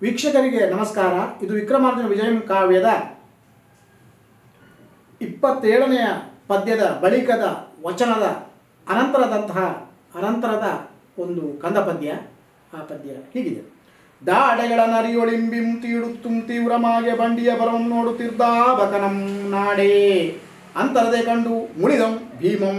ವೀಕ್ಷಕರಿಗೆ ನಮಸ್ಕಾರ ಇದು ವಿಕ್ರಮಾರ್ಜುನ ವಿಜಯಂ ಕಾವ್ಯದ ಇಪ್ಪತ್ತೇಳನೆಯ ಪದ್ಯದ ಬಳಿಕದ ವಚನದ ಅನಂತರದಂತಹ ಅನಂತರದ ಒಂದು ಕಂದ ಪದ್ಯ ಆ ಪದ್ಯ ಹೀಗಿದೆ ದಾಡೆಗಳ ನರಿಯೊಳಿಂಬಿಂ ತೀಡುತ್ತುಂ ತೀವ್ರಮಾಗೆ ಬಂಡಿಯ ಬರಂ ನೋಡುತ್ತಿದ್ದ ಬಕನಂ ನಾಡೇ ಅಂತರದೆ ಕಂಡು ಮುಳಿದಂ ಭೀಮಂ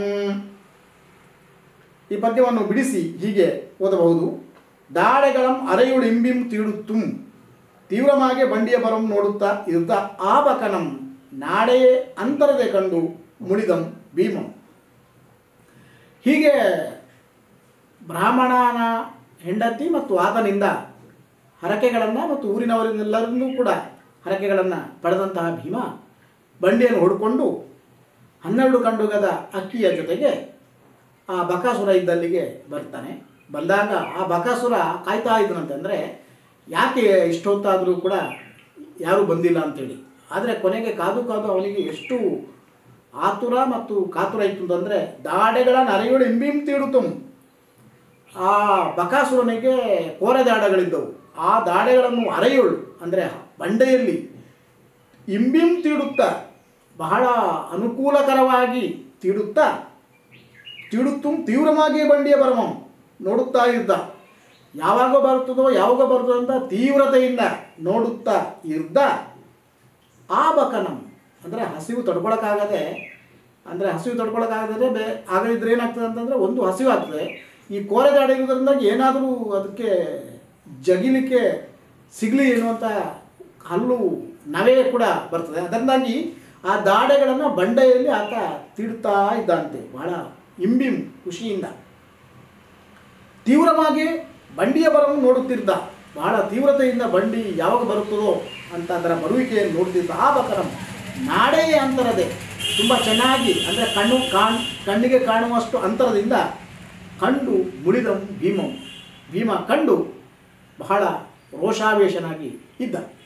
ಈ ಪದ್ಯವನ್ನು ಬಿಡಿಸಿ ಹೀಗೆ ಓದಬಹುದು ದಾಡೆಗಳಂ ಅರೆಯುಳಿಂಬಿಂ ತೀಡುತ್ತುಂ ತೀವ್ರಮಾಗೆ ಬಂಡಿಯ ಬರಂ ನೋಡುತ್ತಾ ಇದ್ದ ಆ ಬಕನಂ ನಾಡೆಯೇ ಅಂತರದೆ ಕಂಡು ಮುಳಿದಂ ಭೀಮಂ ಹೀಗೆ ಬ್ರಾಹ್ಮಣನ ಹೆಂಡತಿ ಮತ್ತು ಆತನಿಂದ ಹರಕೆಗಳನ್ನು ಮತ್ತು ಊರಿನವರೆಲ್ಲರನ್ನೂ ಕೂಡ ಹರಕೆಗಳನ್ನು ಪಡೆದಂತಹ ಭೀಮ ಬಂಡಿಯನ್ನು ಹೊಡ್ಕೊಂಡು ಹನ್ನೆರಡು ಕಂಡುಗದ ಅಕ್ಕಿಯ ಜೊತೆಗೆ ಆ ಬಕಾಸುರ ಇದ್ದಲ್ಲಿಗೆ ಬರ್ತಾನೆ ಬಂದಾಗ ಆ ಬಕಾಸುರ ಕಾಯ್ತಾ ಇದ್ದನಂತಂದರೆ ಯಾಕೆ ಇಷ್ಟೊತ್ತಾದರೂ ಕೂಡ ಯಾರೂ ಬಂದಿಲ್ಲ ಅಂತೇಳಿ ಆದರೆ ಕೊನೆಗೆ ಕಾದು ಕಾದು ಅವನಿಗೆ ಎಷ್ಟು ಆತುರ ಮತ್ತು ಕಾತುರ ಇತ್ತು ಅಂತಂದರೆ ದಾಡೆಗಳ ನರೆಯೋಳು ಇಂಬಿಂ ತೀಡುತ್ತಂ ಆ ಬಕಾಸುರನಿಗೆ ಕೋರೆ ದಾಡಗಳಿದ್ದವು ಆ ದಾಡೆಗಳನ್ನು ಅರೆಯೋಳು ಅಂದರೆ ಬಂಡೆಯಲ್ಲಿ ಇಂಬಿಂ ತೀಡುತ್ತಾ ಬಹಳ ಅನುಕೂಲಕರವಾಗಿ ತೀಡುತ್ತಾ ತೀಡುತ್ತು ತೀವ್ರವಾಗಿ ಬಂಡಿಯ ಬರಮಂ ನೋಡುತ್ತಾ ಇದ್ದ ಯಾವಾಗ ಬರ್ತದೋ ಯಾವಾಗ ಬರ್ತದೋ ಅಂತ ತೀವ್ರತೆಯಿಂದ ನೋಡುತ್ತಾ ಇದ್ದ ಆ ಬಕನಂ ಅಂದರೆ ಹಸಿವು ತಡ್ಕೊಳಕ್ಕಾಗದೆ ಅಂದರೆ ಹಸಿವು ತಡ್ಕೊಳಕ್ಕಾಗದೇ ಬೇ ಆಗದಿದ್ರೆ ಏನಾಗ್ತದೆ ಅಂತಂದರೆ ಒಂದು ಹಸಿವು ಆಗ್ತದೆ ಈ ಕೋರೆ ದಾಡಿ ಇರೋದ್ರಿಂದಾಗಿ ಏನಾದರೂ ಅದಕ್ಕೆ ಜಗಿಲಿಕ್ಕೆ ಸಿಗಲಿ ಎನ್ನುವಂಥ ಹಲ್ಲು ನವೆ ಕೂಡ ಬರ್ತದೆ ಅದರಿಂದಾಗಿ ಆ ದಾಡೆಗಳನ್ನು ಬಂಡೆಯಲ್ಲಿ ಆತ ತೀಡ್ತಾ ಇದ್ದಂತೆ ಬಹಳ ಇಂಬಿಂ ಖುಷಿಯಿಂದ ತೀವ್ರವಾಗಿ ಬಂಡಿಯ ಬರವನ್ನು ನೋಡುತ್ತಿದ್ದ ಬಹಳ ತೀವ್ರತೆಯಿಂದ ಬಂಡಿ ಯಾವಾಗ ಬರುತ್ತದೋ ಅಂತ ಅದರ ಬರುವಿಕೆಯನ್ನು ನೋಡ್ತಿದ್ದ ಆ ಬಕರಂ ನಾಡೇ ಅಂತರದೆ ತುಂಬ ಚೆನ್ನಾಗಿ ಅಂದರೆ ಕಣ್ಣು ಕಾಣ್ ಕಣ್ಣಿಗೆ ಕಾಣುವಷ್ಟು ಅಂತರದಿಂದ ಕಂಡು ಮುಳಿದಂ ಭೀಮಂ ಭೀಮ ಕಂಡು ಬಹಳ ರೋಷಾವೇಶನಾಗಿ ಇದ್ದ